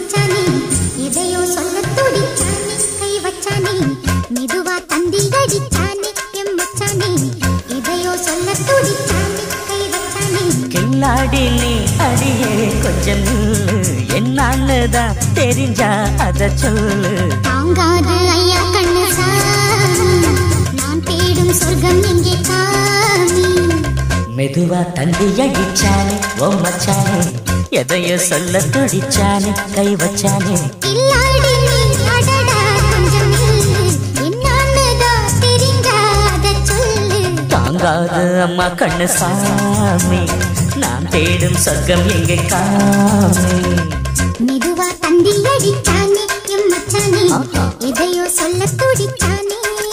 மச்சானே எதையோ சொல்ல துடிச்சானே கை வச்சானே மெதுவா தந்தி அடிச்சானே எம் மச்சானே எதையோ சொல்ல துடிச்சானே கை வச்சானே கில்லாடி நீ அடியே கொஞ்சம் நில்லு. என்னான்னு தான் தெரிஞ்சா அத சொல்லு தாங்காது ஐயா கண்ணு சாமி நான் தேடும் சொர்க்கம் எங்கே காமி மெதுவா தந்தி அடிச்சானே ஓ மச்சானே எதையோ சொல்ல துடிச்சானே கை வச்சானே கில்லாடி நீ அடடா கொஞ்சம் நில்லு என்னான்னுதான் தெரிஞ்சாத சொல்லு தாங்காது அம்மா கண்ணு சாமி நான் தேடும் சொர்க்கம் எங்கே காமி மெதுவா தந்தி அடிச்சானே எம் மச்சானே ஆஹா. எதையோ சொல்ல துடிச்சானே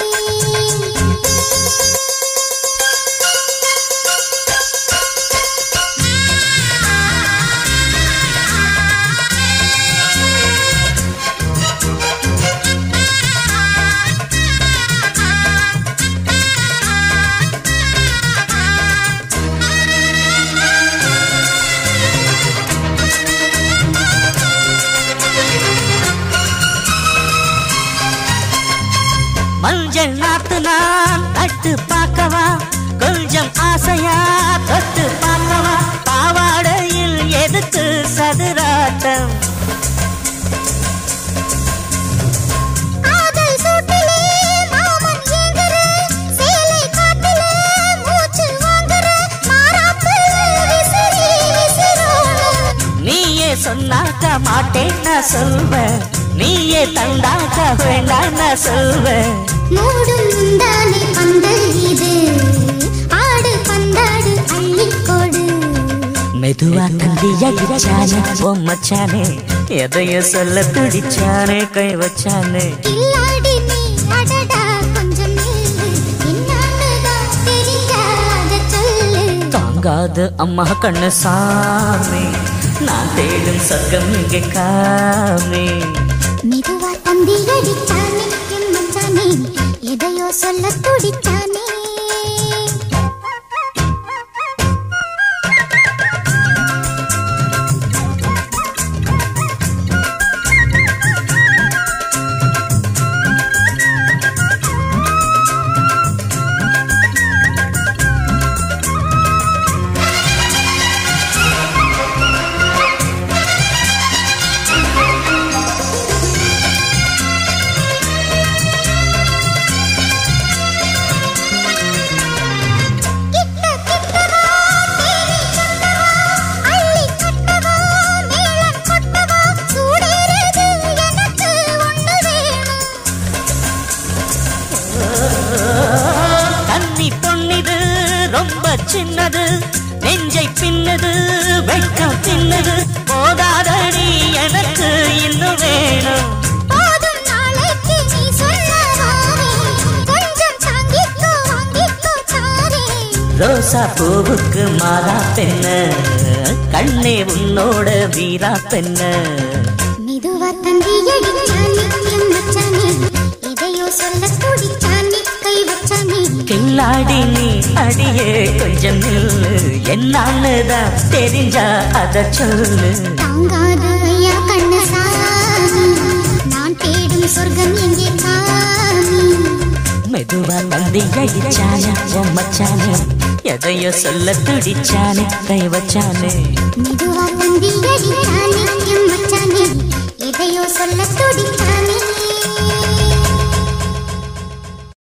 மஞ்சள் நாத்து நான் தட்டு பார்க்கவா கொஞ்சம் ஆசையா தொட்டு பார்க்கவா பாவாடையில் எதுக்கு சதுராட்டம் ஆதல் சூட்டிலே மாமன் ஏங்குற சேலை காட்டிலே மூச்சு வாங்குற மாறாப்பு விசிறி விசிறோடு நீயே சொன்னாக்க மாட்டேன் நான் சொல்வேன் நீயே தந்தாக்க வேண்டாம் நான் சொல்வேன் மூடும் முந்தானை பந்தல் இது ஆடு பந்தாடு அள்ளிக்கோடு மெதுவா தந்தி அடிச்சானே ஓ மச்சானே எதையோ சொல்ல துடிச்சானே கை வச்சானே கில்லாடி நீ அடடா கொஞ்சம் நில்லு என்னான்னுதான் தெரியாத சொல்லு தாங்காது அம்மா கண்ணு சாமி நான் தேடும் சொர்க்கம் இங்கே காமி மெதுவா தந்தி அடிச்சானே என் மச்சானே எதையோ சொல்ல துடிச்சானே கிட்ட கிட்டவா தேடி கட்டவா அள்ளி கட்டவா மேளம் கொட்டவா சூடேறுது எனக்கு ஒண்ணு வேணும் கன்னி பொன்னிது ரொம்ப சின்னது நெஞ்சை பின்னது வெட்கம் தின்னது போதாதடி எனக்கு இன்னும் வேணும் போதும் நாளைக்கு நீ சொல்லவாவே கொஞ்சம் தாங்கிக்கோ வாங்கிக்கோ தாரே ரோசா பூவுக்கு மாறா பெண்ண கண்ணே உன்னோட வீரா பெண்ண மெதுவா தந்தி அடிச்சானே என் மச்சானே எதையோ சொல்ல துடிச்சானே கை வச்சானே கில்லாடி நீ அடியே கொஞ்சம் நில்லு என்னான்னு தான் தெரிஞ்சா அத சொல்லு தாங்காத ஐயா கண்ண சாமி நான் தேடும் சொர்க்கம் எங்கே காமி மெதுவா தந்தி அடிச்சானே உன் மச்சானே எதையோ சொல்ல துடிச்சானே கை வச்சானே மெதுவா தந்தி அடிச்சானே என் மச்சானே எதையோ சொல்ல துடிச்சானே